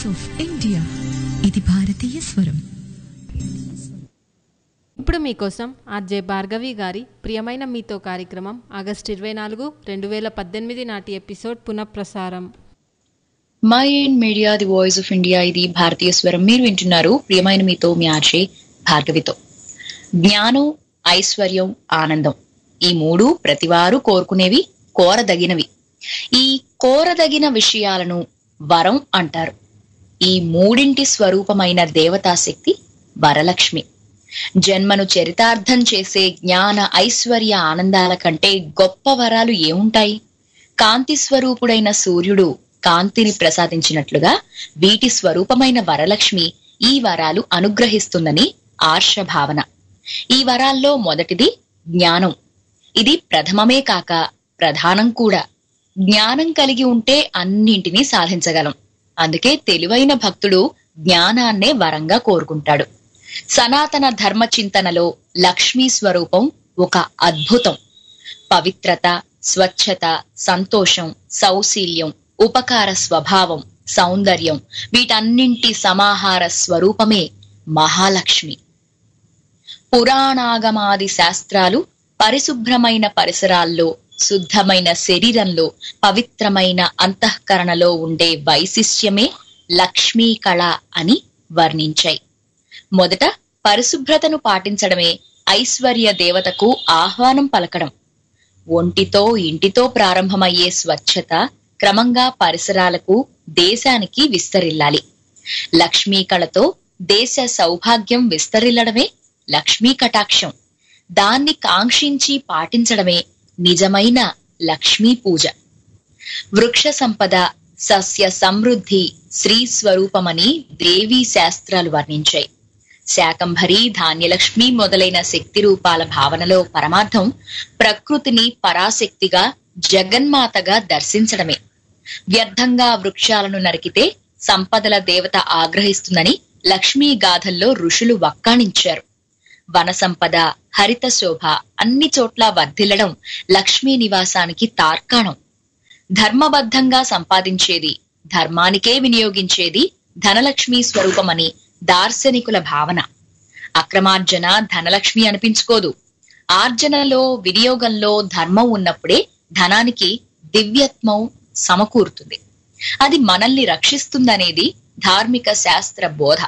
Of India ఇది భారతీయ స్వరం ఇప్పుడు మీకోసం ఆర్జే భార్గవి గారి ప్రియమైన మీతో కార్యక్రమం ఆగస్టు ఇరవై నాలుగు రెండు వేల పద్దెనిమిది నాటి ఎపిసోడ్ పునఃప్రసారం my and media the voice of India ఇది భారతీయ స్వరం మీరు వింటున్నారు ప్రియమైన మీతో మీ ఆర్జే భార్గవితో జ్ఞానం ఐశ్వర్యం ఆనందం ఈ మూడు ప్రతివారు కోరుకునేవి కోరదగినవి ఈ కోరదగిన విషయాలను వరం అంటారు ఈ మూడింటి స్వరూపమైన దేవతాశక్తి వరలక్ష్మి జన్మను చరితార్థం చేసే జ్ఞాన ఐశ్వర్య ఆనందాల కంటే గొప్ప వరాలు ఏముంటాయి కాంతి స్వరూపుడైన సూర్యుడు కాంతిని ప్రసాదించినట్లుగా వీటి స్వరూపమైన వరలక్ష్మి ఈ వరాలు అనుగ్రహిస్తుందని ఆర్ష భావన ఈ వరాల్లో మొదటిది జ్ఞానం ఇది ప్రథమమే కాక ప్రధానం కూడా జ్ఞానం కలిగి ఉంటే అన్నింటినీ సాధించగలం అందుకే తెలివైన భక్తుడు జ్ఞానాన్నే వరంగా కోరుకుంటాడు సనాతన ధర్మ చింతనలో లక్ష్మీ స్వరూపం ఒక అద్భుతం పవిత్రత స్వచ్ఛత సంతోషం సౌశీల్యం ఉపకార స్వభావం సౌందర్యం వీటన్నింటి సమాహార స్వరూపమే మహాలక్ష్మి పురాణాగమాది శాస్త్రాలు పరిశుభ్రమైన పరిసరాల్లో శుద్ధమైన శరీరంలో పవిత్రమైన అంతఃకరణలో ఉండే వైశిష్ట్యమే లక్ష్మీ కళ అని వర్ణించాయి మొదట పరిశుభ్రతను పాటించడమే ఐశ్వర్య దేవతకు ఆహ్వానం పలకడం ఒంటితో ఇంటితో ప్రారంభమయ్యే స్వచ్ఛత క్రమంగా పరిసరాలకు దేశానికి విస్తరిల్లాలి లక్ష్మీ కళతో దేశ సౌభాగ్యం విస్తరిల్లడమే లక్ష్మీ కటాక్షం దాన్ని కాంక్షించి పాటించడమే నిజమైన లక్ష్మీ పూజ వృక్ష సంపద సస్య సమృద్ధి శ్రీ స్వరూపమని దేవీ శాస్త్రాలు వర్ణించాయి శాకంభరి ధాన్యలక్ష్మి మొదలైన శక్తి రూపాల భావనలో పరమార్థం ప్రకృతిని పరాశక్తిగా జగన్మాతగా దర్శించడమే వ్యర్థంగా వృక్షాలను నరికితే సంపదల దేవత ఆగ్రహిస్తుందని లక్ష్మీ గాథల్లో ఋషులు వక్కాణించారు వన సంపద హరిత శోభ అన్ని చోట్ల వర్ధిల్లడం లక్ష్మీ నివాసానికి తార్కాణం ధర్మబద్ధంగా సంపాదించేది ధర్మానికే వినియోగించేది ధనలక్ష్మి స్వరూపమని దార్శనికుల భావన అక్రమార్జన ధనలక్ష్మి అనిపించుకోదు ఆర్జనలో వినియోగంలో ధర్మం ఉన్నప్పుడే ధనానికి దివ్యత్వం సమకూరుతుంది అది మనల్ని రక్షిస్తుందనేది ధార్మిక శాస్త్ర బోధ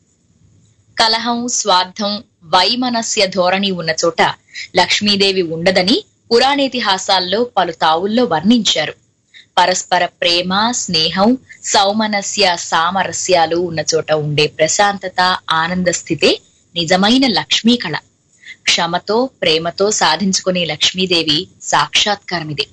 కలహం స్వార్థం వైమనస్య ధోరణి ఉన్న చోట లక్ష్మీదేవి ఉండదని పురాణేతిహాసాల్లో పలు తావుల్లో వర్ణించారు పరస్పర ప్రేమ స్నేహం సౌమనస్య సామరస్యాలు ఉన్న చోట ఉండే ప్రశాంతత ఆనంద స్థితే నిజమైన లక్ష్మీ కళ క్షమతో ప్రేమతో సాధించుకునే లక్ష్మీదేవి సాక్షాత్కారమిది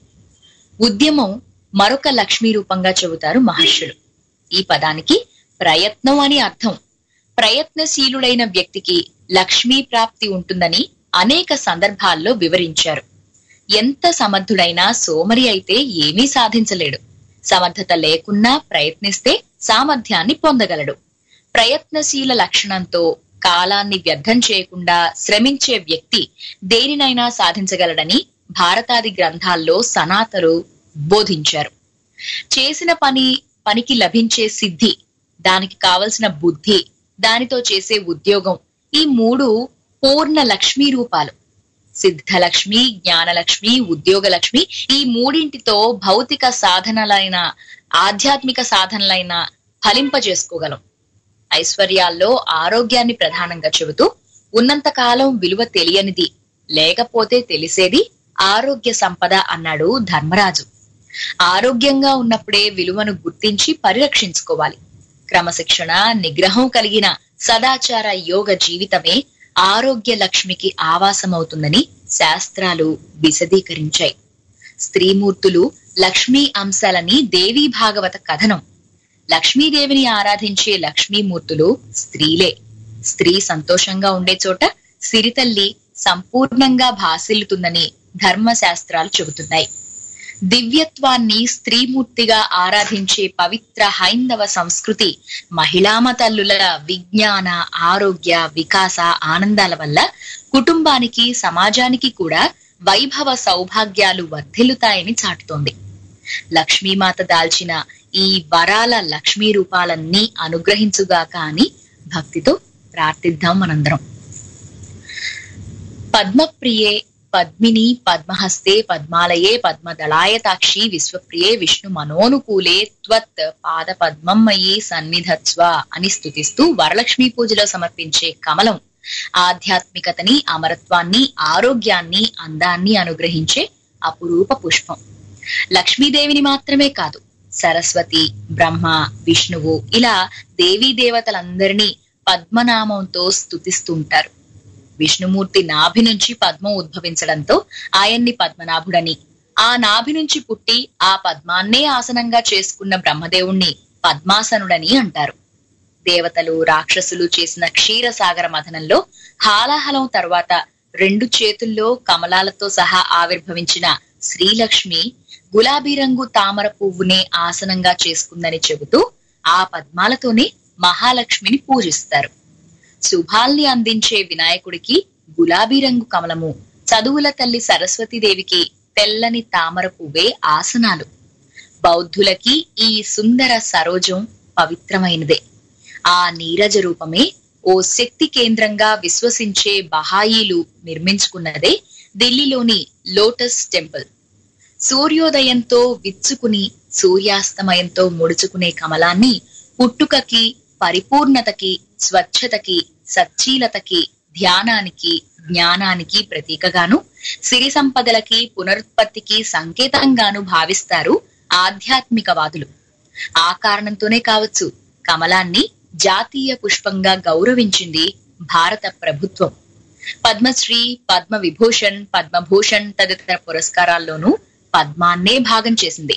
ఉద్యమం మరొక లక్ష్మీ రూపంగా చెబుతారు మహర్షులు ఈ పదానికి ప్రయత్నం అని అర్థం ప్రయత్నశీలుడైన వ్యక్తికి లక్ష్మీ ప్రాప్తి ఉంటుందని అనేక సందర్భాల్లో వివరించారు ఎంత సమర్థుడైనా సోమరి అయితే ఏమీ సాధించలేడు సమర్థత లేకున్నా ప్రయత్నిస్తే సామర్థ్యాన్ని పొందగలడు ప్రయత్నశీల లక్షణంతో కాలాన్ని వ్యర్థం చేయకుండా శ్రమించే వ్యక్తి దేనినైనా సాధించగలడని భారతాది గ్రంథాల్లో సనాతరు బోధించారు చేసిన పని పనికి లభించే సిద్ధి దానికి కావలసిన బుద్ధి దానితో చేసే ఉద్యోగం ఈ మూడు పూర్ణ లక్ష్మీ రూపాలు సిద్ధలక్ష్మి జ్ఞానలక్ష్మి ఉద్యోగలక్ష్మి ఈ మూడింటితో భౌతిక సాధనలైన ఆధ్యాత్మిక సాధనలైన ఫలింపజేసుకోగలం ఐశ్వర్యాల్లో ఆరోగ్యాన్ని ప్రధానంగా చెబుతూ ఉన్నంత కాలం విలువ తెలియనిది లేకపోతే తెలిసేది ఆరోగ్య సంపద అన్నాడు ధర్మరాజు ఆరోగ్యంగా ఉన్నప్పుడే విలువను గుర్తించి పరిరక్షించుకోవాలి క్రమశిక్షణ నిగ్రహం కలిగిన సదాచార యోగ జీవితమే ఆరోగ్య లక్ష్మికి ఆవాసమవుతుందని శాస్త్రాలు విశదీకరించాయి స్త్రీమూర్తులు లక్ష్మీ అంశాలని దేవీ భాగవత కథనం లక్ష్మీదేవిని ఆరాధించే లక్ష్మీమూర్తులు స్త్రీలే స్త్రీ సంతోషంగా ఉండే చోట సిరితల్లి సంపూర్ణంగా భాసిల్లుతుందని ధర్మశాస్త్రాలు చెబుతున్నాయి దివ్యత్వాన్ని స్త్రీమూర్తిగా ఆరాధించే పవిత్ర హైందవ సంస్కృతి మహిళామ తల్లుల విజ్ఞాన ఆరోగ్య వికాస ఆనందాల వల్ల కుటుంబానికి సమాజానికి కూడా వైభవ సౌభాగ్యాలు వర్ధిల్లుతాయని చాటుతోంది లక్ష్మీమాత దాల్చిన ఈ వరాల లక్ష్మీ రూపాలన్నీ అనుగ్రహించుగాక అని భక్తితో ప్రార్థిద్దాం మనందరం పద్మప్రియే పద్మిని పద్మహస్తే పద్మాలయే పద్మదళాయతాక్షి విశ్వప్రియే విష్ణు మనోనుకూలే త్వత్ పాద పద్మమ్మయి సన్నిధత్స్వ అని స్థుతిస్తూ వరలక్ష్మి పూజలో సమర్పించే కమలం ఆధ్యాత్మికతని అమరత్వాన్ని ఆరోగ్యాన్ని అందాన్ని అనుగ్రహించే అపురూప పుష్పం లక్ష్మీదేవిని మాత్రమే కాదు సరస్వతి బ్రహ్మ విష్ణువు ఇలా దేవీ దేవతలందరినీ పద్మనామంతో స్తుతిస్తుంటారు విష్ణుమూర్తి నాభి నుంచి పద్మం ఉద్భవించడంతో ఆయన్ని పద్మనాభుడని ఆ నాభి నుంచి పుట్టి ఆ పద్మాన్నే ఆసనంగా చేసుకున్న బ్రహ్మదేవుణ్ణి పద్మాసనుడని అంటారు దేవతలు రాక్షసులు చేసిన క్షీరసాగర మథనంలో హాలాహలం తర్వాత రెండు చేతుల్లో కమలాలతో సహా ఆవిర్భవించిన శ్రీలక్ష్మి గులాబీ రంగు తామర పువ్వునే ఆసనంగా చేసుకుందని చెబుతూ ఆ పద్మాలతోనే మహాలక్ష్మిని పూజిస్తారు శుభాల్ని అందించే వినాయకుడికి గులాబీ రంగు కమలము చదువుల తల్లి సరస్వతీదేవికి తెల్లని తామర పువ్వే ఆసనాలు బౌద్ధులకి ఈ సుందర సరోజం పవిత్రమైనదే ఆ నీరజ రూపమే ఓ శక్తి కేంద్రంగా విశ్వసించే బహాయీలు నిర్మించుకున్నదే ఢిల్లీలోని లోటస్ టెంపుల్ సూర్యోదయంతో విచ్చుకుని సూర్యాస్తమయంతో ముడుచుకునే కమలాన్ని పుట్టుకకి పరిపూర్ణతకి స్వచ్ఛతకి సచ్చీలతకి ధ్యానానికి జ్ఞానానికి ప్రతీకగాను సిరి సంపదలకి పునరుత్పత్తికి సంకేతంగాను భావిస్తారు ఆధ్యాత్మికవాదులు ఆ కారణంతోనే కావచ్చు కమలాన్ని జాతీయ పుష్పంగా గౌరవించింది భారత ప్రభుత్వం పద్మశ్రీ పద్మ విభూషణ్ పద్మభూషణ్ తదితర పురస్కారాల్లోనూ పద్మాన్నే భాగం చేసింది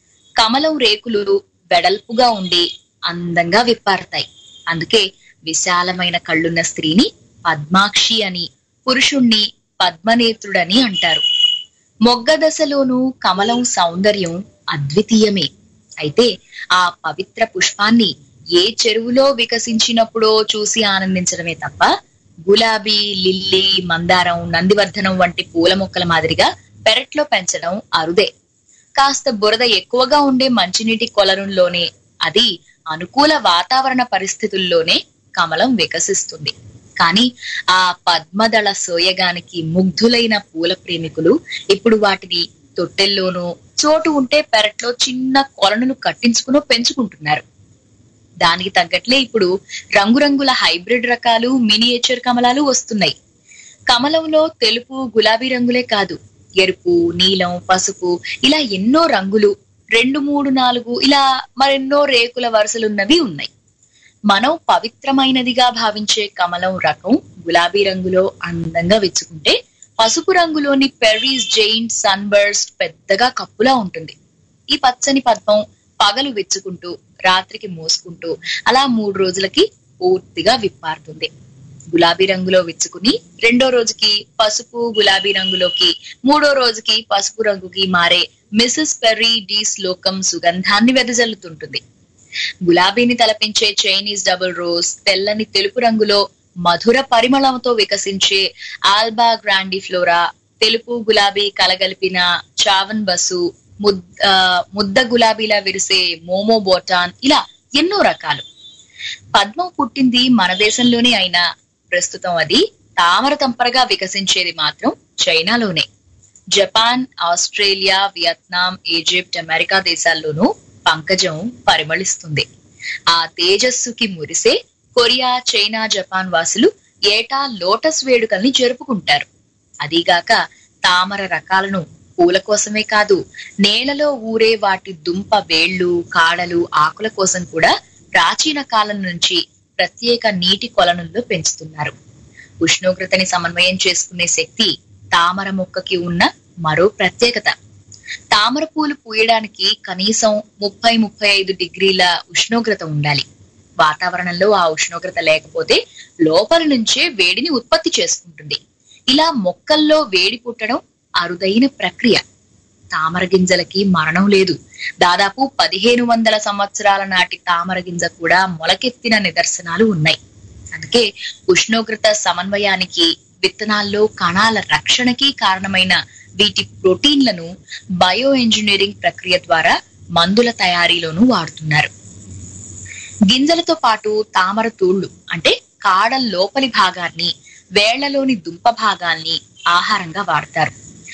కమలం రేకులు వెడల్పుగా ఉండి అందంగా విప్పారతాయి అందుకే విశాలమైన కళ్ళున్న స్త్రీని పద్మాక్షి అని పురుషుణ్ణి పద్మనేత్రుడని అంటారు మొగ్గ దశలోనూ కమలం సౌందర్యం అద్వితీయమే అయితే ఆ పవిత్ర పుష్పాన్ని ఏ చెరువులో వికసించినప్పుడో చూసి ఆనందించడమే తప్ప గులాబీ లిల్లీ మందారం నందివర్ధనం వంటి పూల మొక్కల మాదిరిగా పెరట్లో పెంచడం అరుదే కాస్త బురద ఎక్కువగా ఉండే మంచినీటి కొలనుల్లోనే అది అనుకూల వాతావరణ పరిస్థితుల్లోనే కమలం వికసిస్తుంది కానీ ఆ పద్మదళ సోయగానికి ముగ్ధులైన పూల ప్రేమికులు ఇప్పుడు వాటిని తొట్టెల్లోనూ చోటు ఉంటే పెరట్లో చిన్న కొలనులు కట్టించుకునో పెంచుకుంటున్నారు దానికి తగ్గట్లే ఇప్పుడు రంగురంగుల హైబ్రిడ్ రకాలు మినియేచర్ కమలాలు వస్తున్నాయి కమలంలో తెలుపు గులాబీ రంగులే కాదు ఎరుపు నీలం పసుపు ఇలా ఎన్నో రంగులు రెండు మూడు నాలుగు ఇలా మరెన్నో రేకుల వరుసలున్నవి ఉన్నాయి మనం పవిత్రమైనదిగా భావించే కమలం రకం గులాబీ రంగులో అందంగా విచ్చుకుంటే పసుపు రంగులోని పెర్రీస్ జైంట్ సన్బర్స్ట్ పెద్దగా కప్పులా ఉంటుంది ఈ పచ్చని పద్మం పగలు విచ్చుకుంటూ రాత్రికి మోసుకుంటూ అలా మూడు రోజులకి పూర్తిగా విప్పారుతుంది గులాబీ రంగులో విచ్చుకుని రెండో రోజుకి పసుపు గులాబీ రంగులోకి మూడో రోజుకి పసుపు రంగుకి మారే మిసెస్ పెర్రీ డి శ్లోకం సుగంధాన్ని వెదజల్లుతుంటుంది గులాబీని తలపించే చైనీస్ డబుల్ రోజ్ తెల్లని తెలుపు రంగులో మధుర పరిమళంతో వికసించే ఆల్బా గ్రాండిఫ్లోరా తెలుపు గులాబీ కలగలిపిన చావన్ బసు ముద్ ఆ, ముద్ద గులాబీలా విరిసే మోమో బోటాన్ ఇలా ఎన్నో రకాలు పద్మం పుట్టింది మన దేశంలోనే అయినా ప్రస్తుతం అది తామర తంపరగా వికసించేది మాత్రం చైనాలోనే Japan Australia Vietnam Egypt America దేశాల్లోనూ పంకజం పరిమళిస్తుంది ఆ తేజస్సుకి మురిసే కొరియా చైనా జపాన్ వాసులు ఏటా లోటస్ వేడుకల్ని జరుపుకుంటారు అదీగాక తామర రకాలను పూల కోసమే కాదు నేలలో ఊరే వాటి దుంప వేళ్ళు కాడలు ఆకుల కోసం కూడా ప్రాచీన కాలం నుంచి ప్రత్యేక నీటి కొలనుల్లో పెంచుతున్నారు ఉష్ణోగ్రతని సమన్వయం చేసుకునే శక్తి తామర మొక్కకి ఉన్న మరో ప్రత్యేకత తామర పూలు పూయడానికి కనీసం ముప్పై ముప్పై ఐదు డిగ్రీల ఉష్ణోగ్రత ఉండాలి వాతావరణంలో ఆ ఉష్ణోగ్రత లేకపోతే లోపల నుంచే వేడిని ఉత్పత్తి చేసుకుంటుంది ఇలా మొక్కల్లో వేడి పుట్టడం అరుదైన ప్రక్రియ తామర గింజలకి మరణం లేదు దాదాపు పదిహేను వందల సంవత్సరాల నాటి తామర గింజ కూడా మొలకెత్తిన నిదర్శనాలు ఉన్నాయి అందుకే ఉష్ణోగ్రత సమన్వయానికి విత్తనాల్లో కణాల రక్షణకి కారణమైన వీటి ప్రోటీన్లను బయో ఇంజనీరింగ్ ప్రక్రియ ద్వారా మందుల తయారీలోనూ వాడుతున్నారు గింజలతో పాటు తామర తూళ్లు అంటే కాడ లోపలి భాగాన్ని వేళ్లలోని దుంప భాగాల్ని ఆహారంగా వాడతారు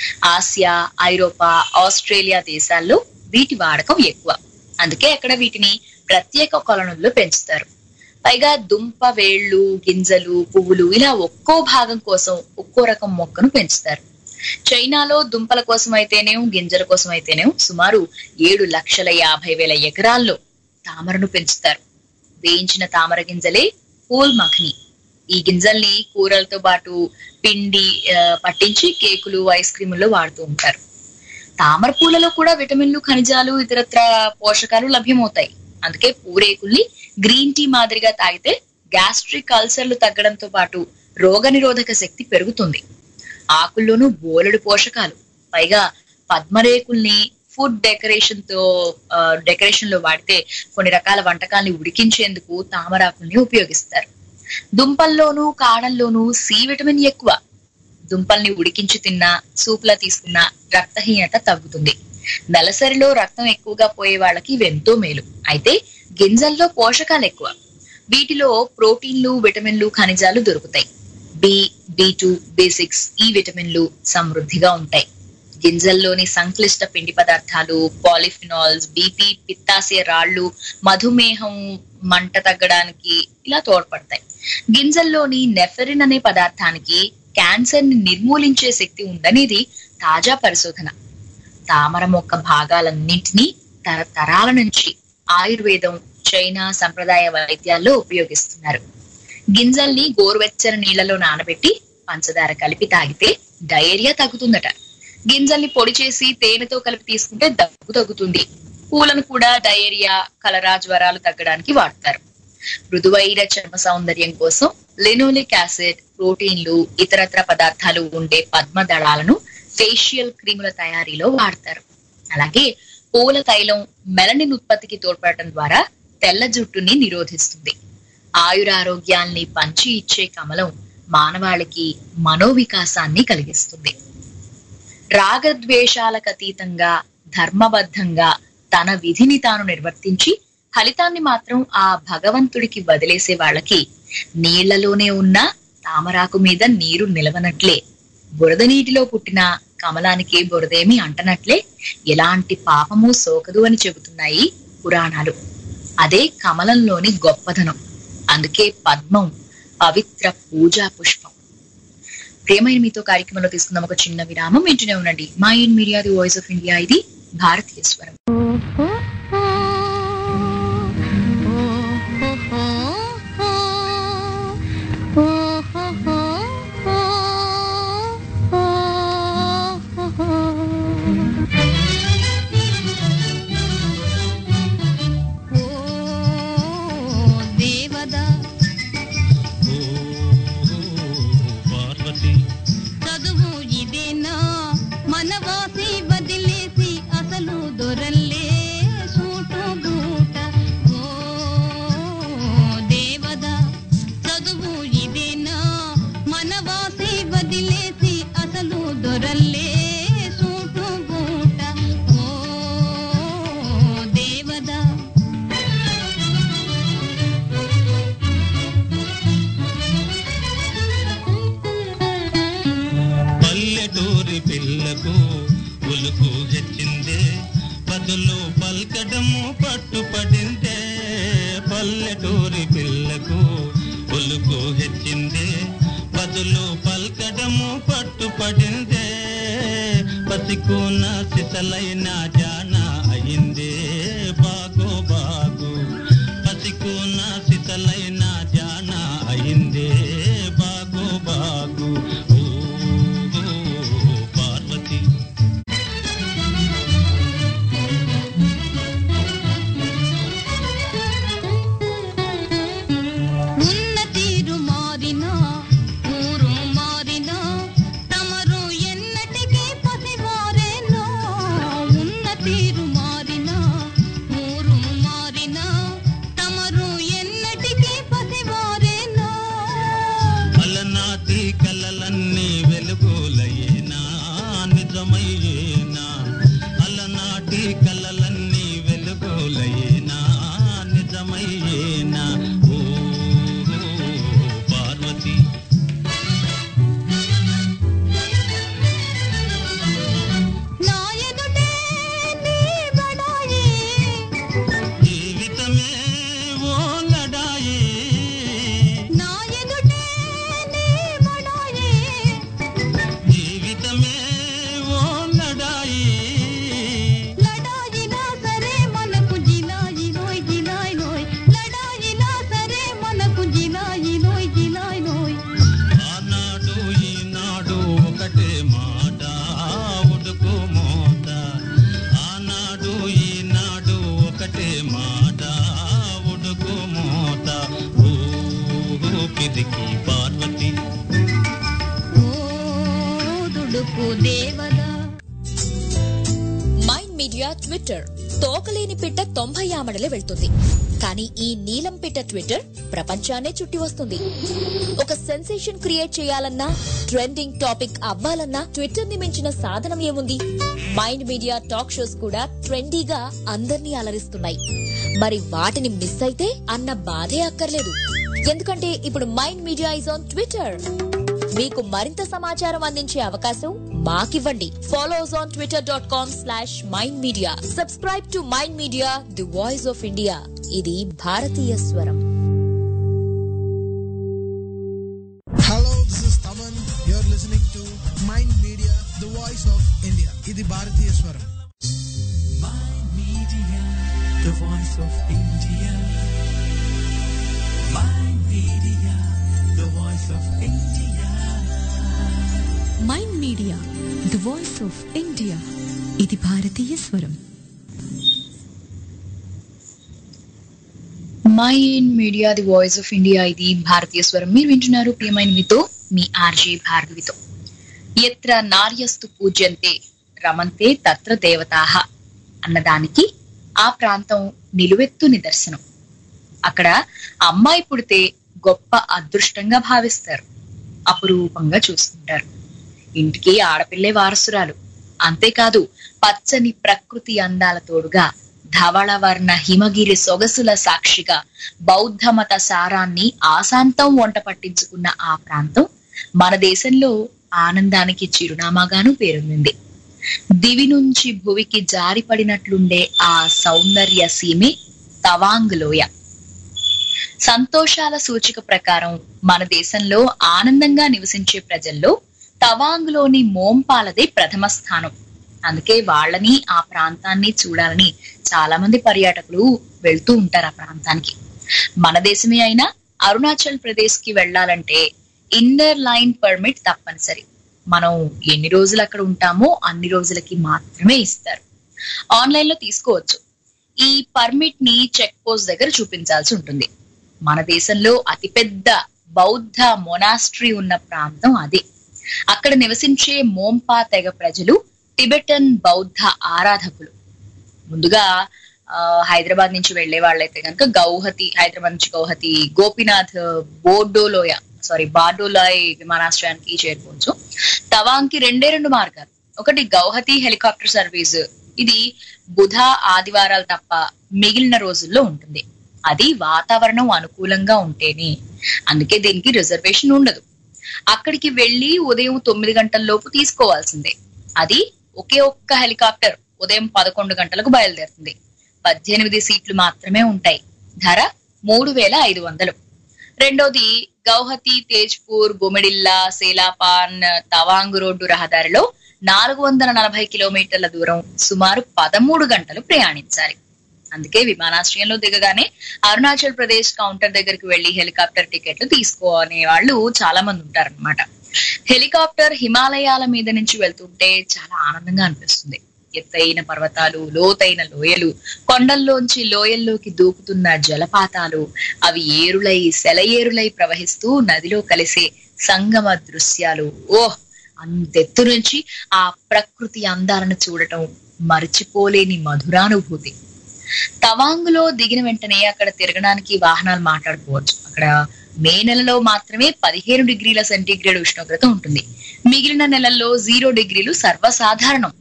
ఆసియా ఐరోపా ఆస్ట్రేలియా దేశాల్లో వీటి వాడకం ఎక్కువ అందుకే అక్కడ వీటిని ప్రత్యేక కొలనుల్లో పెంచుతారు పైగా దుంప వేళ్ళు గింజలు పువ్వులు ఇలా ఒక్కో భాగం కోసం ఒక్కో రకం మొక్కను పెంచుతారు చైనాలో దుంపల కోసం అయితేనేం గింజల కోసం అయితేనేం సుమారు ఏడు లక్షల యాభై వేల ఎకరాల్లో తామరను పెంచుతారు వేయించిన తామర గింజలే పూల్ మఖని ఈ గింజల్ని కూరలతో పాటు పిండి ఆ, పట్టించి కేకులు ఐస్ క్రీముల్లో వాడుతూ ఉంటారు తామర పూలలో కూడా విటమిన్లు ఖనిజాలు ఇతరత్ర పోషకాలు లభ్యమవుతాయి అందుకే పూరేకుల్ని గ్రీన్ టీ మాదిరిగా తాగితే గ్యాస్ట్రిక్ అల్సర్లు తగ్గడంతో పాటు రోగ నిరోధక శక్తి పెరుగుతుంది ఆకుల్లోనూ బోలెడు పోషకాలు పైగా పద్మరేకుల్ని ఫుడ్ డెకరేషన్ తో డెకరేషన్ లో వాడితే కొన్ని రకాల వంటకాల్ని ఉడికించేందుకు తామరాకుల్ని ఉపయోగిస్తారు దుంపల్లోనూ కాడల్లోనూ సి విటమిన్ ఎక్కువ దుంపల్ని ఉడికించి తిన్నా సూప్లా తీసుకున్నా రక్తహీనత తగ్గుతుంది నెలసరిలో రక్తం ఎక్కువగా పోయే వాళ్ళకి ఇవెంతో మేలు అయితే గింజల్లో పోషకాలు ఎక్కువ వీటిలో ప్రోటీన్లు విటమిన్లు ఖనిజాలు దొరుకుతాయి B B two B six ఈ విటమిన్లు సమృద్ధిగా ఉంటాయి గింజల్లోని సంక్లిష్ట పిండి పదార్థాలు పాలిఫినాల్స్ బీపీ పిత్తాశయ రాళ్ళు మధుమేహం మంట తగ్గడానికి ఇలా తోడ్పడతాయి గింజల్లోని నెఫెరిన్ అనే పదార్థానికి క్యాన్సర్ ని నిర్మూలించే శక్తి ఉందనేది తాజా పరిశోధన తామర మొక్క భాగాలన్నింటినీ తరతరాల నుంచి ఆయుర్వేదం చైనా సంప్రదాయ వైద్యాల్లో ఉపయోగిస్తున్నారు గింజల్ని గోరువెచ్చని నీళ్లలో నానబెట్టి పంచదార కలిపి తాగితే డయేరియా తగ్గుతుందట గింజల్ని పొడి చేసి తేనెతో కలిపి తీసుకుంటే దగ్గు తగ్గుతుంది పూలను కూడా డయేరియా కలరా జ్వరాలు తగ్గడానికి వాడతారు మృదువైన చర్మ సౌందర్యం కోసం లినోలిక్ యాసిడ్ ప్రోటీన్లు ఇతరత్ర పదార్థాలు ఉండే పద్మ దళాలను ఫేషియల్ క్రీముల తయారీలో వాడతారు అలాగే పూల తైలం మెలనిన్ ఉత్పత్తికి తోడ్పడటం ద్వారా తెల్ల జుట్టుని నిరోధిస్తుంది ఆయురారోగ్యాల్ని పంచి ఇచ్చే కమలం మానవాళికి మనోవికాసాన్ని కలిగిస్తుంది రాగద్వేషాలకు అతీతంగా ధర్మబద్ధంగా తన విధిని తాను నిర్వర్తించి ఫలితాన్ని మాత్రం ఆ భగవంతుడికి వదిలేసే వాళ్ళకి నీళ్లలోనే ఉన్న తామరాకు మీద నీరు నిలవనట్లే బురద నీటిలో పుట్టిన కమలానికి బురదేమి అంటనట్లే ఎలాంటి పాపము సోకదు అని చెబుతున్నాయి పురాణాలు అదే కమలంలోని గొప్పదనం అందుకే పద్మం పవిత్ర పూజా పుష్పం ప్రేమైన మీతో కార్యక్రమంలో తీసుకుందాం ఒక చిన్న విరామం వింటూనే ఉండండి Mind Media the voice of India ఇది భారతీయ స్వరం దేవదా ఓ పార్వతి చదువు ఇదేనా మనవాసి వదిలేసి అసలు దొరల్లే సూటు బూట ఓ దేవదా చదువు ఇదేనా మనవాసి వదిలేసి అసలు దొరల్లే సూటు బూట ఓ దేవదా పల్లెటూరి పిల్లకు ఉలుకు హెచ్చిందే బదులు పల్కడము పట్టుపడిందే పల్లెటూరి పిల్లకు ఉలుకు హెచ్చిందే బదులు పల్కడము పట్టుపడిందే పసికున సిసలైన జాన అయిందే బాగు బాగు పసికున సిసలైన జాన అయిందే బాగు బాగు ఓ పార్వతి ఉన్న తీరు మారినా ఊరు మారినా తమరు ఎన్నటికీ పసివారేనో ఉన్న తీరు మారినా కొడుకు దేవదా మైండ్ మీడియా ట్విట్టర్ తోకలేని పిట్ట తొంభై ఆమడలే వెళ్తుంది కానీ ఈ నీలం పిట్ట ట్విట్టర్ ప్రపంచాన్నే చుట్టి వస్తుంది ఒక సెన్సేషన్ క్రియేట్ చేయాలన్నా ట్రెండింగ్ టాపిక్ అవ్వాలన్నా ట్విట్టర్ ని మించిన సాధనం ఏముంది మైండ్ మీడియా టాక్ షోస్ కూడా ట్రెండీగా అందర్నీ అలరిస్తున్నాయి మరి వాటిని మిస్ అయితే అన్న బాధే అక్కర్లేదు ఎందుకంటే ఇప్పుడు Mind Media is on Twitter మీకు మరింత సమాచారం అందించే అవకాశం మాకివ్వండి follow us on Twitter dot com slash Mind Media subscribe to Mind Media the voice of India ఇది భారతీయ స్వరం Hello, this is Taman. You're listening to Mind Media, the voice of India. ఇది భారతీయ స్వరం the voice of India. My media, the voice of India. Mind Media the voice of India ఇది భారతీయ స్వరం Mind Media the voice of India ఇది భారతీయ స్వరం మీరు వింటున్నారు ప్రియమైన మీతో మీ ఆర్జే భార్గవితో ఎత్ర నార్యస్తు పూజ్యంతే రమంతే తత్ర దేవతాహ అన్నదానికి ఆ ప్రాంతం నిలువెత్తు నిదర్శనం అక్కడ అమ్మాయి పుడితే గొప్ప అదృష్టంగా భావిస్తారు అపురూపంగా చూస్తుంటారు ఇంటికి ఆడపిల్లే వారసురాలు అంతేకాదు పచ్చని ప్రకృతి అందాల తోడుగా ధవళవర్ణ హిమగిరి సొగసుల సాక్షిగా బౌద్ధ మత సారాన్ని ఆశాంతం వంట పట్టించుకున్న ఆ ప్రాంతం మన దేశంలో ఆనందానికి చిరునామాగాను పేరొందింది దివి నుంచి భువికి జారిపడినట్లుండే ఆ సౌందర్య సీమే తవాంగ్ లోయ సంతోషాల సూచిక ప్రకారం మన దేశంలో ఆనందంగా నివసించే ప్రజల్లో తవాంగ్లోని మోంపాలదే ప్రథమ స్థానం అందుకే వాళ్ళని ఆ ప్రాంతాన్ని చూడాలని చాలా మంది పర్యాటకులు వెళ్తూ ఉంటారు ఆ ప్రాంతానికి మన దేశమే అయినా అరుణాచల్ ప్రదేశ్ కి వెళ్ళాలంటే ఇన్నర్ లైన్ పర్మిట్ తప్పనిసరి మనం ఎన్ని రోజులు అక్కడ ఉంటామో అన్ని రోజులకి మాత్రమే ఇస్తారు ఆన్లైన్ లో తీసుకోవచ్చు ఈ పర్మిట్ ని చెక్ పోస్ట్ దగ్గర చూపించాల్సి ఉంటుంది మన దేశంలో అతిపెద్ద బౌద్ధ మొనాస్ట్రీ ఉన్న ప్రాంతం అదే అక్కడ నివసించే మోంపా తెగ ప్రజలు టిబెటన్ బౌద్ధ ఆరాధకులు ముందుగా ఆ, హైదరాబాద్ నుంచి వెళ్లే వాళ్ళైతే కనుక గౌహతి హైదరాబాద్ నుంచి గౌహతి గోపీనాథ్ బోర్డోలోయ సారీ బార్డోలాయ్ విమానాశ్రయానికి చేరుకోవచ్చు తవాంగ్కి రెండే రెండు మార్గాలు ఒకటి గౌహతి హెలికాప్టర్ సర్వీస్ ఇది బుధ ఆదివారాలు తప్ప మిగిలిన రోజుల్లో ఉంటుంది అది వాతావరణం అనుకూలంగా ఉంటేనే అందుకే దీనికి రిజర్వేషన్ ఉండదు అక్కడికి వెళ్లి ఉదయం తొమ్మిది గంటల లోపు తీసుకోవాల్సిందే అది ఒకే ఒక్క హెలికాప్టర్ ఉదయం పదకొండు గంటలకు బయలుదేరుతుంది పద్దెనిమిది సీట్లు మాత్రమే ఉంటాయి ధర మూడు వేల ఐదు వందలు రెండోది గౌహతి తేజ్పూర్ బొమిడిల్లా సేలాపాన్ తవాంగ్ రోడ్డు రహదారిలో నాలుగు వందల నలభై కిలోమీటర్ల దూరం సుమారు పదమూడు గంటలు ప్రయాణించాలి అందుకే విమానాశ్రయంలో దిగగానే అరుణాచల్ ప్రదేశ్ కౌంటర్ దగ్గరికి వెళ్లి హెలికాప్టర్ టికెట్లు తీసుకోనే వాళ్ళు చాలా మంది ఉంటారన్నమాట హెలికాప్టర్ హిమాలయాల మీద నుంచి వెళ్తుంటే చాలా ఆనందంగా అనిపిస్తుంది ఎత్తైన పర్వతాలు లోతైన లోయలు కొండల్లోంచి లోయల్లోకి దూకుతున్న జలపాతాలు అవి ఏరులై సెలయేరులై ప్రవహిస్తూ నదిలో కలిసే సంగమ దృశ్యాలు ఓహ్ అంతెత్తు నుంచి ఆ ప్రకృతి అందాలను చూడటం మరచిపోలేని మధురానుభూతి తవాంగులో దిగిన వెంటనే అక్కడ తిరగడానికి వాహనాలు మాట్లాడుకోవచ్చు అక్కడ మే నెలలో మాత్రమే పదిహేను డిగ్రీల సెంటీగ్రేడ్ ఉష్ణోగ్రత ఉంటుంది మిగిలిన నెలల్లో జీరో డిగ్రీలు సర్వసాధారణం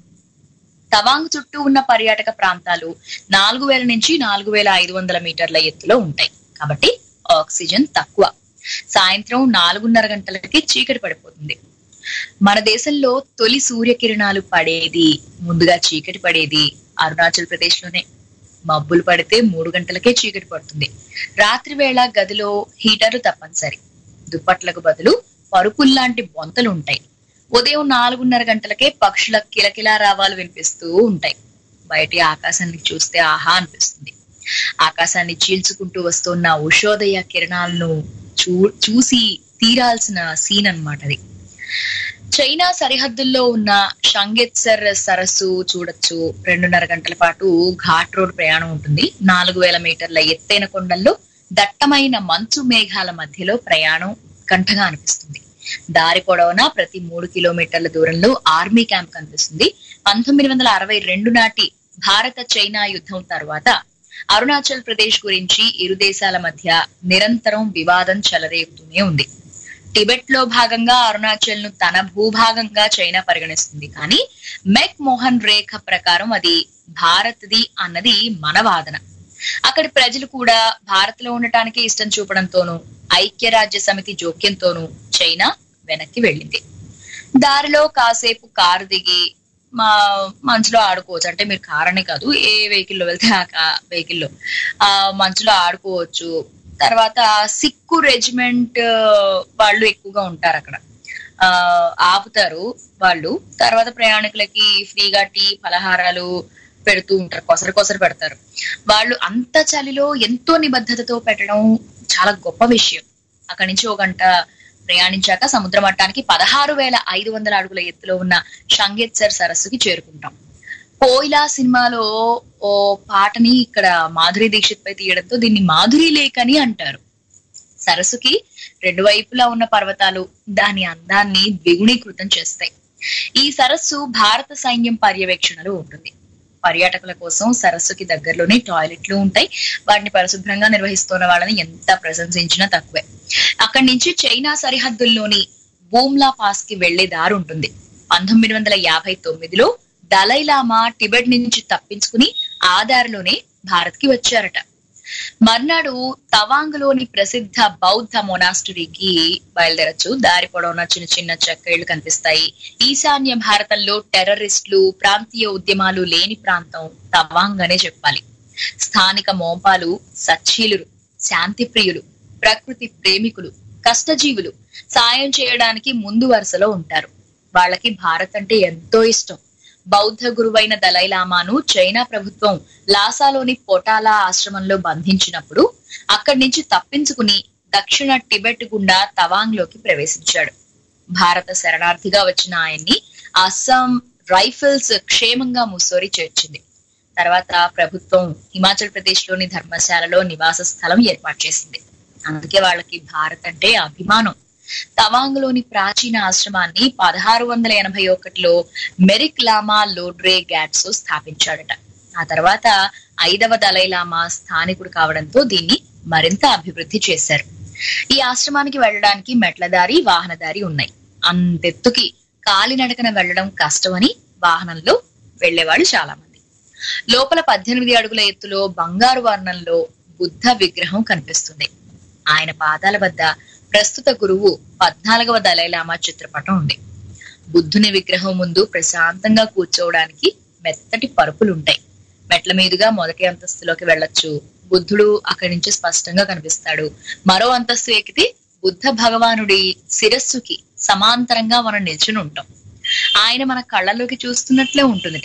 తవాంగ్ చుట్టూ ఉన్న పర్యాటక ప్రాంతాలు నాలుగు వేల నుంచి నాలుగు వేల ఐదు వందల మీటర్ల ఎత్తులో ఉంటాయి కాబట్టి ఆక్సిజన్ తక్కువ సాయంత్రం నాలుగున్నర గంటలకి చీకటి పడిపోతుంది మన దేశంలో తొలి సూర్యకిరణాలు పడేది ముందుగా చీకటి పడేది అరుణాచల్ ప్రదేశ్ లోనే మబ్బులు పడితే మూడు గంటలకే చీకటి పడుతుంది రాత్రి వేళ గదిలో హీటర్లు తప్పనిసరి దుప్పట్లకు బదులు పరుపుల్లాంటి బొంతలు ఉంటాయి ఉదయం నాలుగున్నర గంటలకే పక్షుల కిలకిలా రావాలు వినిపిస్తూ ఉంటాయి బయటి ఆకాశాన్ని చూస్తే ఆహా అనిపిస్తుంది ఆకాశాన్ని చీల్చుకుంటూ వస్తున్న ఉషోదయ కిరణాలను చూ చూసి తీరాల్సిన సీన్ అన్నమాట అది చైనా సరిహద్దుల్లో ఉన్న షంగెత్సర్ సరస్సు చూడొచ్చు రెండున్నర గంటల పాటు ఘాట్ రోడ్ ప్రయాణం ఉంటుంది నాలుగు వేల మీటర్ల ఎత్తైన కొండల్లో దట్టమైన మంచు మేఘాల మధ్యలో ప్రయాణం కంఠగా అనిపిస్తుంది దారి పొడవునా ప్రతి మూడు కిలోమీటర్ల దూరంలో ఆర్మీ క్యాంప్ కనిపిస్తుంది పంతొమ్మిది వందల అరవై రెండు నాటి భారత చైనా యుద్ధం తర్వాత అరుణాచల్ ప్రదేశ్ గురించి ఇరు దేశాల మధ్య నిరంతరం వివాదం చెలరేగుతూనే ఉంది టిబెట్ లో భాగంగా అరుణాచల్ ను తన భూభాగంగా చైనా పరిగణిస్తుంది కానీ మెక్ మోహన్ రేఖ ప్రకారం అది భారత్ది అన్నది మన వాదన అక్కడి ప్రజలు కూడా భారత్ లో ఉండటానికి ఇష్టం చూపడంతోనూ ఐక్యరాజ్య సమితి జోక్యంతోనూ చైనా వెనక్కి వెళ్ళింది దారిలో కాసేపు కారు దిగి మా మంచులో ఆడుకోవచ్చు అంటే మీరు కార్ అనే కాదు ఏ వెహికల్ లో వెళ్తే ఆ వెహికల్ లో ఆ మంచులో ఆడుకోవచ్చు తర్వాత సిక్కు రెజిమెంట్ వాళ్ళు ఎక్కువగా ఉంటారు అక్కడ ఆ ఆపుతారు వాళ్ళు తర్వాత ప్రయాణికులకి ఫ్రీగా టీ పలహారాలు పెడుతూ ఉంటారు కొసరు కొసరు పెడతారు వాళ్ళు అంత చలిలో ఎంతో నిబద్ధతతో పెట్టడం చాలా గొప్ప విషయం అక్కడి నుంచి ఒక గంట ప్రయాణించాక సముద్ర మట్టానికి పదహారు వేల ఐదు వందల అడుగుల ఎత్తులో ఉన్న షంగేత్సర్ సరస్సుకి చేరుకుంటాం కోయిలా సినిమాలో ఓ పాటని ఇక్కడ మాధురి దీక్షిత్ పై తీయడంతో దీన్ని మాధురి లేక్ అని అంటారు సరస్సుకి రెండు వైపులా ఉన్న పర్వతాలు దాని అందాన్ని ద్విగుణీకృతం చేస్తాయి ఈ సరస్సు భారత సైన్యం పర్యవేక్షణలో ఉంటుంది పర్యాటకుల కోసం సరస్సుకి దగ్గరలోనే టాయిలెట్లు ఉంటాయి వాటిని పరిశుభ్రంగా నిర్వహిస్తున్న వాళ్ళని ఎంత ప్రశంసించినా తక్కువే అక్కడి నుంచి చైనా సరిహద్దుల్లోని బూమ్లా పాస్ కి వెళ్లే దారి ఉంటుంది పంతొమ్మిది వందల యాభై తొమ్మిదిలో దలైలామా టిబెట్ నుంచి తప్పించుకుని ఆ దారిలోనే భారత్ కి వచ్చారట మర్నాడు తవాంగ్ లోని ప్రసిద్ధ బౌద్ధ మొనాస్టరీకి బయలుదేరచ్చు దారి పొడవునా చిన్న చిన్న చెక్కయిళ్లు కనిపిస్తాయి ఈశాన్య భారతంలో టెర్రరిస్టులు ప్రాంతీయ ఉద్యమాలు లేని ప్రాంతం తవాంగ్ అనే చెప్పాలి స్థానిక మోంపాలు సచ్చీలురు శాంతి ప్రియులు ప్రకృతి ప్రేమికులు కష్టజీవులు సాయం చేయడానికి ముందు వరుసలో ఉంటారు వాళ్ళకి భారత్ అంటే ఎంతో ఇష్టం బౌద్ధ గురువైన దలైలామాను చైనా ప్రభుత్వం లాసాలోని పొటాలా ఆశ్రమంలో బంధించినప్పుడు అక్కడి నుంచి తప్పించుకుని దక్షిణ టిబెట్ గుండా తవాంగ్ లోకి ప్రవేశించాడు భారత శరణార్థిగా వచ్చిన ఆయన్ని అస్సాం రైఫిల్స్ క్షేమంగా ముస్సోరి చేర్చింది తర్వాత ప్రభుత్వం హిమాచల్ ప్రదేశ్ లోని ధర్మశాలలో నివాస స్థలం ఏర్పాటు చేసింది అందుకే వాళ్ళకి భారత్ అంటే అభిమానం తవాంగ్ లోని ప్రాచీన ఆశ్రమాన్ని పదహారు వందల ఎనభై ఒకటిలో మెరిక్ లామా లోడ్రే గ్యాట్స్ స్థాపించాడట ఆ తర్వాత ఐదవ దలైలామా స్థానికుడు కావడంతో దీన్ని మరింత అభివృద్ధి చేశారు ఈ ఆశ్రమానికి వెళ్ళడానికి మెట్లదారి వాహనదారి ఉన్నాయి అంతెత్తుకి కాలినడకన వెళ్ళడం కష్టమని వాహనంలో వెళ్లేవాళ్ళు చాలా మంది లోపల పద్దెనిమిది అడుగుల ఎత్తులో బంగారు వర్ణంలో బుద్ధ విగ్రహం కనిపిస్తుంది ఆయన పాదాల వద్ద ప్రస్తుత గురువు పద్నాలుగవ దలైలామా చిత్రపటం ఉంది బుద్ధుని విగ్రహం ముందు ప్రశాంతంగా కూర్చోవడానికి మెత్తటి పరుపులుంటాయి మెట్ల మీదుగా మొదటి అంతస్తులోకి వెళ్ళొచ్చు బుద్ధుడు అక్కడి నుంచి స్పష్టంగా కనిపిస్తాడు మరో అంతస్తు ఎక్కితే బుద్ధ భగవానుడి శిరస్సుకి సమాంతరంగా మనం నిల్చుని ఉంటాం ఆయన మన కళ్ళలోకి చూస్తున్నట్లే ఉంటుందిట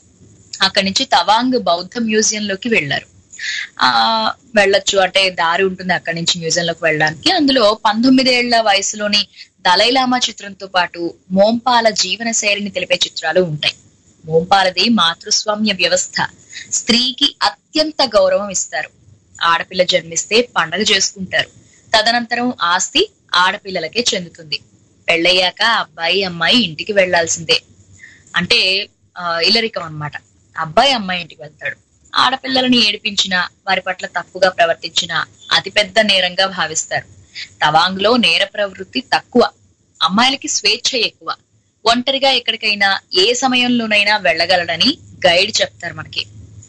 అక్కడి నుంచి తవాంగ్ బౌద్ధ మ్యూజియం లోకి వెళ్లారు ఆ వెళ్ళొచ్చు అంటే దారి ఉంటుంది అక్కడి నుంచి మ్యూజియం లోకి వెళ్ళడానికి అందులో పంతొమ్మిదేళ్ల వయసులోని దలైలామా చిత్రంతో పాటు మోంపాల జీవన శైలిని తెలిపే చిత్రాలు ఉంటాయి మోంపాలది మాతృస్వామ్య వ్యవస్థ స్త్రీకి అత్యంత గౌరవం ఇస్తారు ఆడపిల్ల జన్మిస్తే పండగ చేసుకుంటారు తదనంతరం ఆస్తి ఆడపిల్లలకే చెందుతుంది పెళ్ళయ్యాక అబ్బాయి అమ్మాయి ఇంటికి వెళ్లాల్సిందే అంటే ఆ, ఇల్లరికం అన్నమాట అబ్బాయి అమ్మాయి ఇంటికి వెళ్తాడు ఆడపిల్లలని ఏడిపించిన వారి పట్ల తప్పుగా ప్రవర్తించిన అతిపెద్ద నేరంగా భావిస్తారు తవాంగ్ లో నేర ప్రవృత్తి తక్కువ అమ్మాయిలకి స్వేచ్ఛ ఎక్కువ ఒంటరిగా ఎక్కడికైనా ఏ సమయంలోనైనా వెళ్ళగలడని గైడ్ చెప్తారు మనకి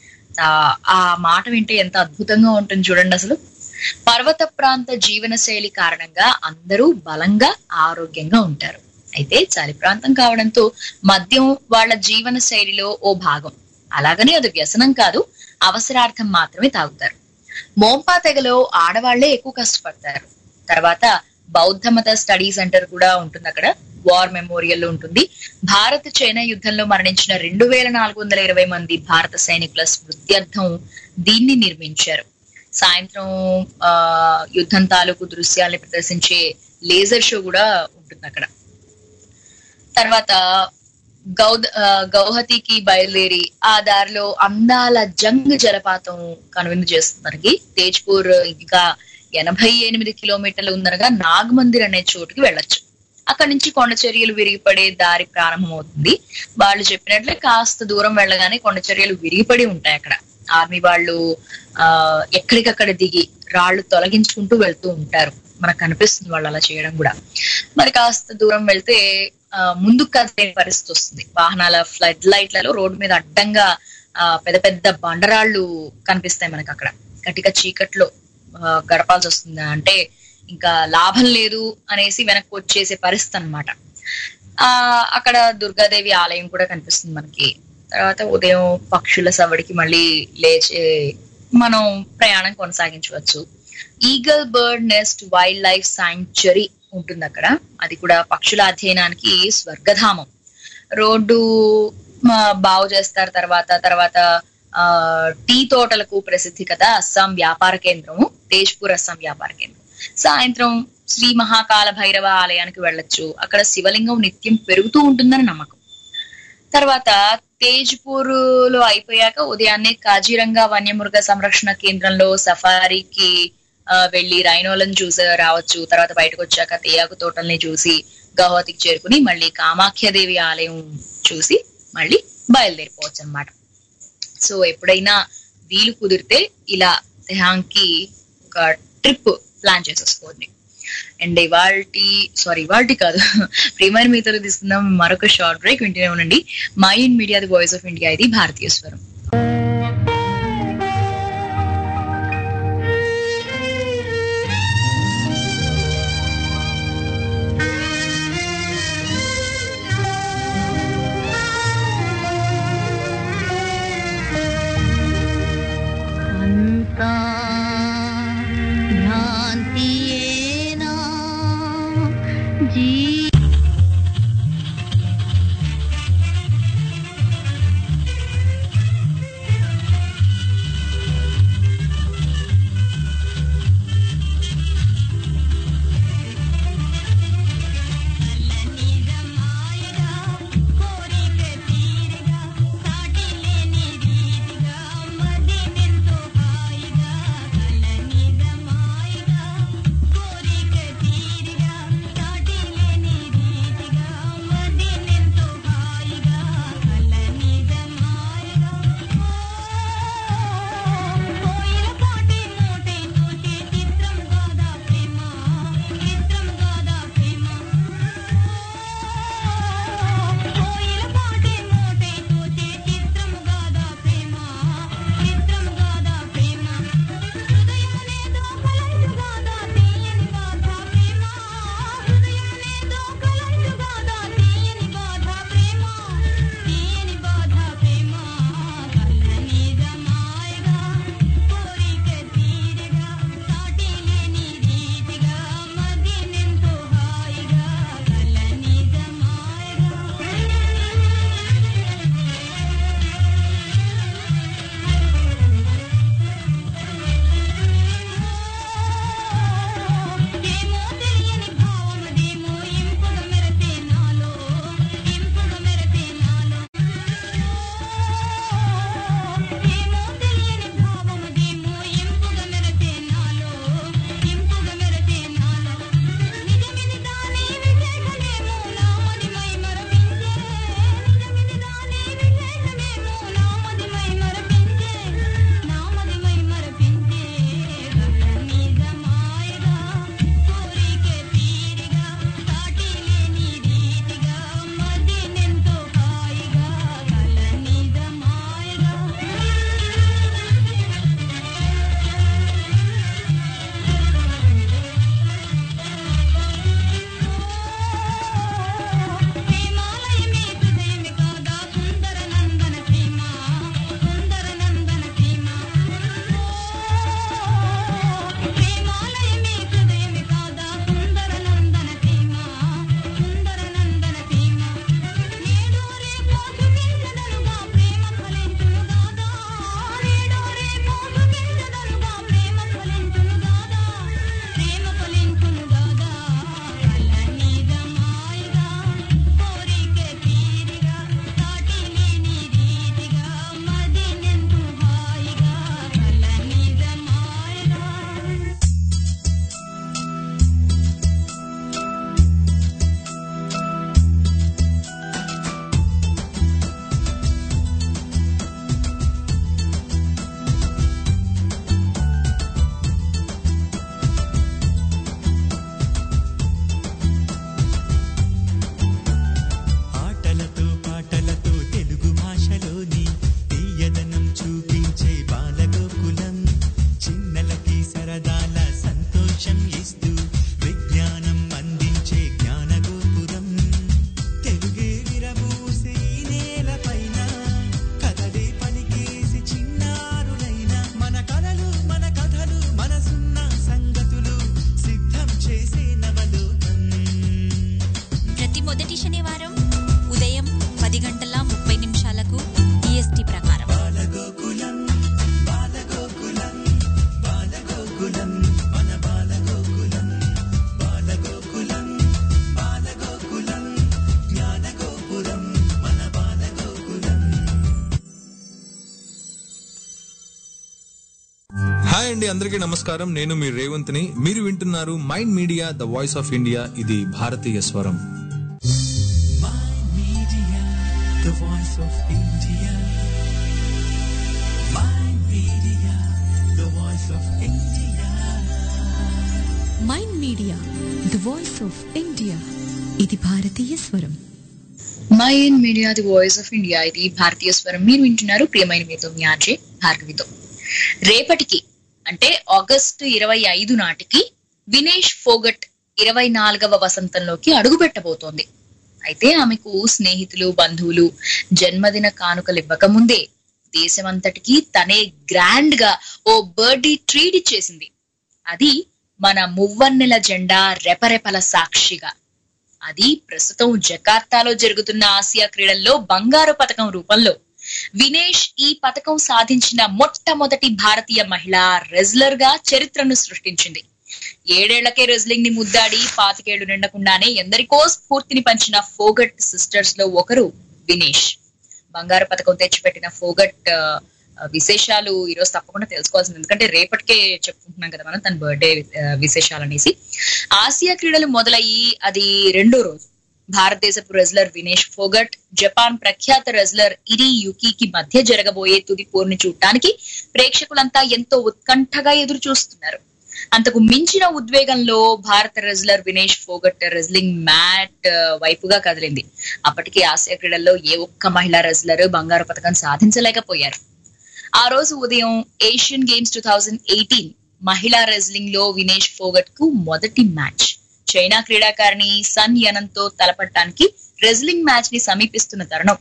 ఆ- ఆ మాట వింటే ఎంత అద్భుతంగా ఉంటుంది చూడండి అసలు పర్వత ప్రాంత జీవన శైలి కారణంగా అందరూ బలంగా ఆరోగ్యంగా ఉంటారు అయితే చలి ప్రాంతం కావడంతో మద్యం వాళ్ళ జీవన శైలిలో ఓ భాగం అలాగని అది వ్యసనం కాదు అవసరార్థం మాత్రమే తాగుతారు మోంపా తెగలో ఆడవాళ్లే ఎక్కువ కష్టపడతారు తర్వాత బౌద్ధ మత స్టడీ సెంటర్ కూడా ఉంటుంది అక్కడ వార్ మెమోరియల్ ఉంటుంది భారత్ చైనా యుద్ధంలో మరణించిన రెండు వేల నాలుగు వందల ఇరవై మంది భారత సైనికుల స్మృత్యర్థం దీన్ని నిర్మించారు సాయంత్రం ఆ యుద్ధం తాలూకు దృశ్యాల్ని ప్రదర్శించే లేజర్ షో కూడా ఉంటుంది అక్కడ తర్వాత గౌద ఆ, గౌహతికి బయలుదేరి ఆ దారిలో అందాల జంగ్ జలపాతం కనువిందు చేస్తున్నకి తేజ్పూర్ ఇంకా ఎనభై ఎనిమిది కిలోమీటర్లు ఉందనగా నాగ్ మందిర్ అనే చోటుకి వెళ్ళొచ్చు అక్కడ నుంచి కొండ చర్యలు విరిగిపడే దారి ప్రారంభమవుతుంది వాళ్ళు చెప్పినట్లే కాస్త దూరం వెళ్ళగానే కొండ చర్యలు విరిగిపడి ఉంటాయి అక్కడ ఆర్మీ వాళ్ళు ఆ ఎక్కడికక్కడ దిగి రాళ్ళు తొలగించుకుంటూ వెళ్తూ ఉంటారు మనకు కనిపిస్తుంది వాళ్ళు అలా చేయడం కూడా మరి కాస్త దూరం వెళ్తే ఆ, ముందుకు కదిలే పరిస్థితి వస్తుంది వాహనాల ఫ్లడ్ లైట్లలో రోడ్డు మీద అడ్డంగా ఆ, పెద్ద పెద్ద బండరాళ్ళు కనిపిస్తాయి మనకు అక్కడ గట్టిగా చీకట్లో ఆ, గడపాల్సి వస్తుంది అంటే ఇంకా లాభం లేదు అనేసి వెనక్కి వచ్చేసే పరిస్థితి అన్నమాట ఆ అక్కడ దుర్గాదేవి ఆలయం కూడా కనిపిస్తుంది మనకి తర్వాత ఉదయం పక్షుల సవడికి మళ్ళీ లేచే మనం ప్రయాణం కొనసాగించవచ్చు eagle bird nest wildlife sanctuary ఉంటుంది అక్కడ అది కూడా పక్షుల అధ్యయనానికి స్వర్గధామం రోడ్డు ఆ, బాగు చేస్తారు తర్వాత తర్వాత ఆ టీ తోటలకు ప్రసిద్ధి కదా అస్సాం వ్యాపార కేంద్రము తేజ్పూర్ అస్సాం వ్యాపార కేంద్రం సాయంత్రం శ్రీ మహాకాల భైరవ ఆలయానికి వెళ్ళొచ్చు అక్కడ శివలింగం నిత్యం పెరుగుతూ ఉంటుందని నమ్మకం తర్వాత తేజ్పూర్ లో అయిపోయాక ఉదయాన్నే కాజీరంగా వన్యమృగ సంరక్షణ కేంద్రంలో సఫారీకి ఆ, వెళ్లి రైనోలను చూసి రావచ్చు తర్వాత బయటకు వచ్చాక తేయాకు తోటల్ని చూసి గౌహతికి చేరుకుని మళ్ళీ కామాఖ్యదేవి ఆలయం చూసి మళ్ళీ బయలుదేరిపోవచ్చు అన్నమాట సో ఎప్పుడైనా వీలు కుదిరితే ఇలా తెహాంకి ఒక ట్రిప్ ప్లాన్ చేసేసుకోండి అండ్ ఇవాల్టి సారీ ఇవాల్టి కాదు ప్రియమైన మీతో తీసుకుందాం మరొక షార్ట్ బ్రేక్ వింటూనే ఉండండి Mind Media the voice of India ఇది భారతీయ స్వరం అంతా భ్రాంతియేనా జీ హాయ్ అండి అందరికీ నమస్కారం నేను మీ రేవంత్ని మీరు వింటున్నారు Mind Media the voice of India ఇది భారతీయ స్వరం Media, the voice of India. Mind Media, the voice of India. Mind Media the voice of India ఇది భారతీయ స్వరం Mind Media the voice of India ఇది భారతీయ స్వరం మీరు వింటున్నారు ప్రియమైన మీతో మీ ఆర్జే భార్గవితో రేపటికి అంటే ఆగస్టు ఇరవై ఐదు నాటికి వినేష్ ఫోగట్ ఇరవై నాలుగవ వసంతంలోకి అడుగు పెట్టబోతోంది అయితే ఆమెకు స్నేహితులు బంధువులు జన్మదిన కానుకలు ఇవ్వకముందే దేశమంతటికి తనే గ్రాండ్ గా ఓ బర్త్డే ట్రీట్ ఇచ్చేసింది అది మన మువ్వన్నెల జెండా రెపరెపల సాక్షిగా అది ప్రస్తుతం జకార్తాలో జరుగుతున్న ఆసియా క్రీడల్లో బంగారు పథకం రూపంలో వినేష్ ఈ పథకం సాధించిన మొట్టమొదటి భారతీయ మహిళ రెజ్లర్ గా చరిత్రను సృష్టించింది ఏడేళ్లకే రెజ్లింగ్ ని ముద్దాడి పాతికేళ్లు నిండకుండానే ఎందరికో స్ఫూర్తిని పంచిన ఫోగట్ సిస్టర్స్ లో ఒకరు వినేష్ బంగారు పథకం తెచ్చిపెట్టిన ఫోగట్ ఆ, విశేషాలు ఈరోజు తప్పకుండా తెలుసుకోవాల్సింది ఎందుకంటే రేపటికే చెప్పుకుంటున్నాం కదా మనం తన బర్త్డే విశేషాలు అనేసి ఆసియా క్రీడలు మొదలయ్యి అది రెండో రోజు భారతదేశపు రెజ్లర్ వినేష్ ఫోగట్ జపాన్ ప్రఖ్యాత రెజ్లర్ ఇరి యుకీకి మధ్య జరగబోయే తుది పోరుని చూడటానికి ప్రేక్షకులంతా ఎంతో ఉత్కంఠగా ఎదురు చూస్తున్నారు అంతకు మించిన ఉద్వేగంలో భారత wrestler Vinesh Phogat wrestling mat ఆ, వైపుగా కదిలింది అప్పటికి ఆసియా క్రీడల్లో ఏ ఒక్క మహిళా రెజ్లర్ బంగారు పథకం సాధించలేకపోయారు ఆ రోజు ఉదయం Asian games two thousand eighteen మహిళా రెజ్లింగ్ లో వినేష్ ఫోగట్ కు మొదటి మ్యాచ్ చైనా క్రీడాకారిణి సన్ యనంతో తలపడటానికి రెజ్లింగ్ మ్యాచ్ ని సమీపిస్తున్న తరుణం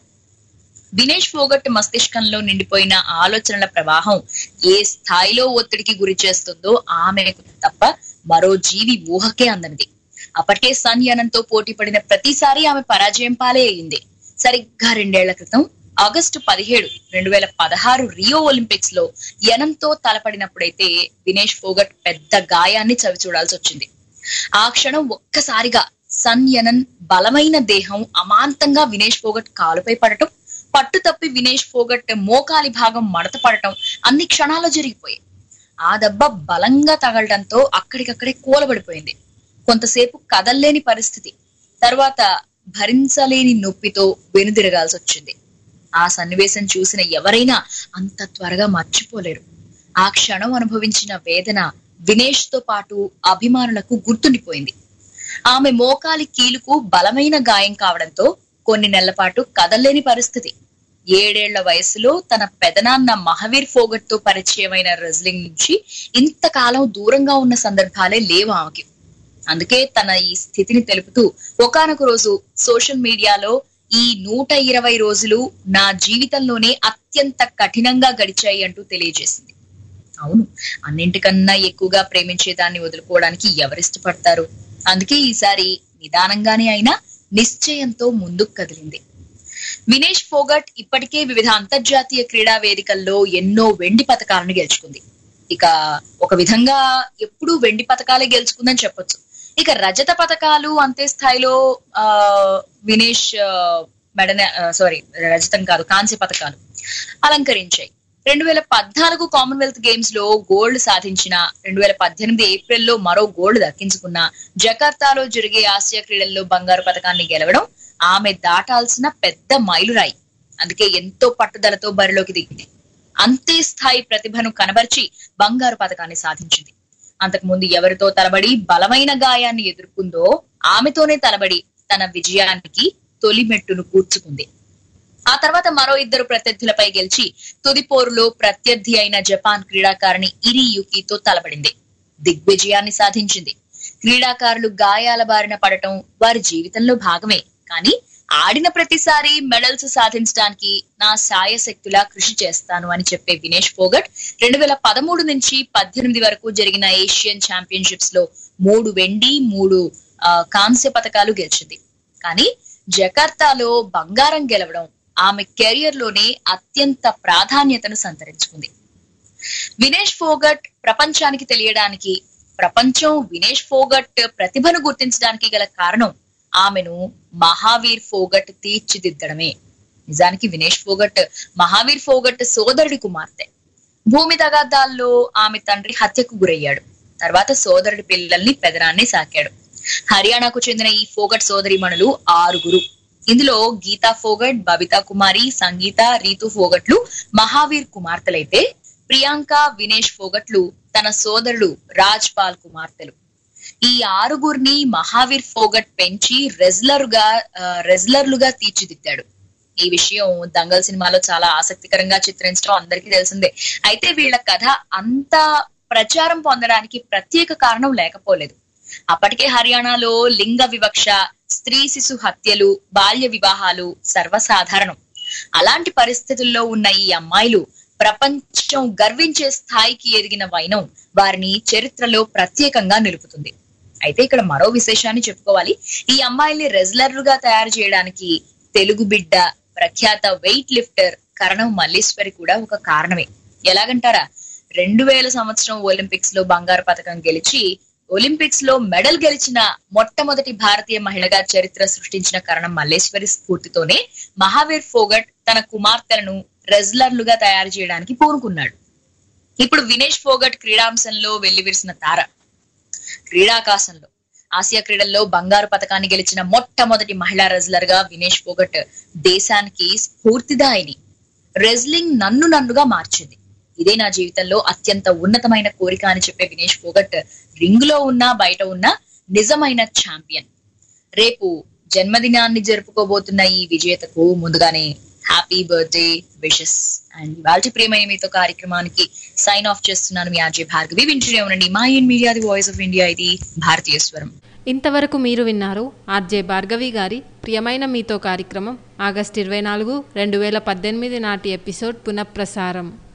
వినేష్ ఫోగట్ మస్తిష్కంలో నిండిపోయిన ఆలోచనల ప్రవాహం ఏ స్థాయిలో ఒత్తిడికి గురి చేస్తుందో ఆమెకు తప్ప మరో జీవి ఊహకే అందనిది అప్పటికే సన్ యనంతో పోటీ పడిన ప్రతిసారి ఆమె పరాజయం పాలే అయింది సరిగ్గా రెండేళ్ల క్రితం ఆగస్టు పదిహేడు రెండు వేల పదహారు రియో ఒలింపిక్స్ లో యనంతో తలపడినప్పుడైతే వినేష్ ఫోగట్ పెద్ద గాయాన్ని చవి చూడాల్సి వచ్చింది ఆ క్షణం ఒక్కసారిగా సన్ యనన్ బలమైన దేహం అమాంతంగా వినేష్ ఫోగట్ కాలుపై పడటం పట్టు తప్పి వినేష్ ఫోగట్ మోకాలి భాగం మడత పడటం అన్ని క్షణాల్లో జరిగిపోయాయి ఆ దెబ్బ బలంగా తగలడంతో అక్కడికక్కడే కూలబడిపోయింది కొంతసేపు కదల్లేని పరిస్థితి తర్వాత భరించలేని నొప్పితో వెనుదిరగాల్సి వచ్చింది ఆ సన్నివేశం చూసిన ఎవరైనా అంత త్వరగా మర్చిపోలేరు ఆ క్షణం అనుభవించిన వేదన వినేష్ తో పాటు అభిమానులకు గుర్తుండిపోయింది ఆమె మోకాలి కీలుకు బలమైన గాయం కావడంతో కొన్ని నెలల పాటు కదల్లేని పరిస్థితి ఏడేళ్ల వయసులో తన పెదనాన్న మహావీర్ ఫోగట్ తో పరిచయమైన రెజ్లింగ్ నుంచి ఇంతకాలం దూరంగా ఉన్న సందర్భాలే లేవు ఆమెకి అందుకే తన ఈ స్థితిని తెలుపుతూ ఒకానొక రోజు సోషల్ మీడియాలో ఈ నూట ఇరవై రోజులు నా జీవితంలోనే అత్యంత కఠినంగా గడిచాయి అంటూ తెలియజేసింది అవును అన్నింటికన్నా ఎక్కువగా ప్రేమించే దాన్ని వదులుకోవడానికి ఎవరిష్టపడతారు అందుకే ఈసారి నిదానంగానే అయినా నిశ్చయంతో ముందుకు కదిలింది వినేష్ ఫోగట్ ఇప్పటికే వివిధ అంతర్జాతీయ క్రీడా వేదికల్లో ఎన్నో వెండి పథకాలను గెలుచుకుంది ఇక ఒక విధంగా ఎప్పుడూ వెండి పథకాలే గెలుచుకుందని చెప్పొచ్చు ఇక రజత పథకాలు అంతే స్థాయిలో ఆ వినేష్ ఆ, మెడన సారీ రజతం కాదు కాంస్య పథకాలు అలంకరించాయి రెండు వేల పద్నాలుగు కామన్వెల్త్ గేమ్స్ లో గోల్డ్ సాధించిన రెండు వేల పద్దెనిమిది ఏప్రిల్లో మరో గోల్డ్ దక్కించుకున్న జకార్తాలో జరిగే ఆసియా క్రీడల్లో బంగారు పథకాన్ని గెలవడం ఆమె దాటాల్సిన పెద్ద మైలురాయి అందుకే ఎంతో పట్టుదలతో బరిలోకి దిగింది అంతే స్థాయి ప్రతిభను కనబర్చి బంగారు పథకాన్ని సాధించింది అంతకుముందు ఎవరితో తలబడి బలమైన గాయాన్ని ఎదుర్కొందో ఆమెతోనే తలబడి తన విజయానికి తొలి మెట్టును కూర్చుకుంది ఆ తర్వాత మరో ఇద్దరు ప్రత్యర్థులపై గెలిచి తుది పోరులో ప్రత్యర్థి అయిన జపాన్ క్రీడాకారిణి ఇరి యుకితో తలబడింది దిగ్విజయాన్ని సాధించింది క్రీడాకారులు గాయాల బారిన పడటం వారి జీవితంలో భాగమే కానీ ఆడిన ప్రతిసారి మెడల్స్ సాధించడానికి నా శాయశక్తులా కృషి చేస్తాను అని చెప్పే వినేష్ ఫోగట్ రెండు వేల పదమూడు నుంచి పద్దెనిమిది వరకు జరిగిన ఏషియన్ ఛాంపియన్షిప్స్ లో మూడు వెండి మూడు ఆ, కాంస్య పథకాలు గెలిచింది కానీ జకార్తాలో బంగారం గెలవడం ఆమె కెరియర్ లోనే అత్యంత ప్రాధాన్యతను సంతరించుకుంది వినేష్ ఫోగట్ ప్రపంచానికి తెలియడానికి ప్రపంచం వినేష్ ఫోగట్ ప్రతిభను గుర్తించడానికి గల కారణం ఆమెను మహావీర్ ఫోగట్ తీర్చిదిద్దడమే నిజానికి వినేష్ ఫోగట్ మహావీర్ ఫోగట్ సోదరుడి కుమార్తె భూమి తగాదాల్లో ఆమె తండ్రి హత్యకు గురయ్యాడు తర్వాత సోదరుడి పిల్లల్ని పెదనాన్ని సాకాడు హర్యానాకు చెందిన ఈ ఫోగట్ సోదరిమణులు ఆరుగురు ఇందులో గీతా ఫోగట్ బబితా కుమారి సంగీత రీతు ఫోగట్లు మహావీర్ కుమార్తెలైతే ప్రియాంక వినేష్ ఫోగట్లు తన సోదరుడు రాజ్ పాల్ కుమార్తెలు ఈ ఆరుగురిని మహావీర్ ఫోగట్ పెంచి రెజ్లర్గా రెజ్లర్లుగా తీర్చిదిద్దాడు ఈ విషయం దంగల్ సినిమాలో చాలా ఆసక్తికరంగా చిత్రించడం అందరికీ తెలిసిందే అయితే వీళ్ళ కథ అంత ప్రచారం పొందడానికి ప్రత్యేక కారణం లేకపోలేదు అప్పటికే హర్యానాలో లింగ వివక్ష స్త్రీ శిశు హత్యలు బాల్య వివాహాలు సర్వసాధారణం అలాంటి పరిస్థితుల్లో ఉన్న ఈ అమ్మాయిలు ప్రపంచం గర్వించే స్థాయికి ఎదిగిన వైనం వారిని చరిత్రలో ప్రత్యేకంగా నిలుపుతుంది అయితే ఇక్కడ మరో విశేషాన్ని చెప్పుకోవాలి ఈ అమ్మాయిల్ని రెజ్లర్లుగా తయారు చేయడానికి తెలుగు బిడ్డ ప్రఖ్యాత వెయిట్ లిఫ్టర్ కరణం మల్లేశ్వరి కూడా ఒక కారణమే ఎలాగంటారా రెండు వేల సంవత్సరం ఒలింపిక్స్ లో బంగారు పథకం గెలిచి ఒలింపిక్స్ లో మెడల్ గెలిచిన మొట్టమొదటి భారతీయ మహిళగా చరిత్ర సృష్టించిన కరణం మల్లేశ్వరి స్ఫూర్తితోనే మహావీర్ ఫోగట్ తన కుమార్తెలను రెజ్లర్లుగా తయారు చేయడానికి పూనుకున్నాడు ఇప్పుడు వినేష్ ఫోగట్ క్రీడాంశంలో వెల్లివిరిసిన తార క్రీడాకాశంలో ఆసియా క్రీడల్లో బంగారు పథకాన్ని గెలిచిన మొట్టమొదటి మహిళా రెజ్లర్ గా వినేష్ ఫోగట్ దేశానికి స్ఫూర్తిదాయిని రెజ్లింగ్ నన్ను నన్నుగా మార్చింది ఇదే నా జీవితంలో అత్యంత ఉన్నతమైన కోరిక అని చెప్పే వినేష్ ఫోగట్ రింగ్ లో ఉన్నా బయట ఉన్నా నిజమైన ఛాంపియన్ రేపు జన్మదినాన్ని జరుపుకోబోతున్న ఈ విజేతకు ముందుగానే హ్యాపీ బర్త్డే విషెస్ అండ్ ఇవాళ ప్రియమైన మీతో కార్యక్రమానికి సైన్ ఆఫ్ చేస్తున్నాను మీ ఆర్జే భార్గవి వింటూనే ఉండండి Mind Media the voice of India ఇది భారతీయ స్వరం ఇంతవరకు మీరు విన్నారు ఆర్జే భార్గవి గారి ప్రియమైన మీతో కార్యక్రమం ఆగస్ట్ ఇరవై నాలుగు రెండు వేల పద్దెనిమిది నాటి ఎపిసోడ్ పునఃప్రసారం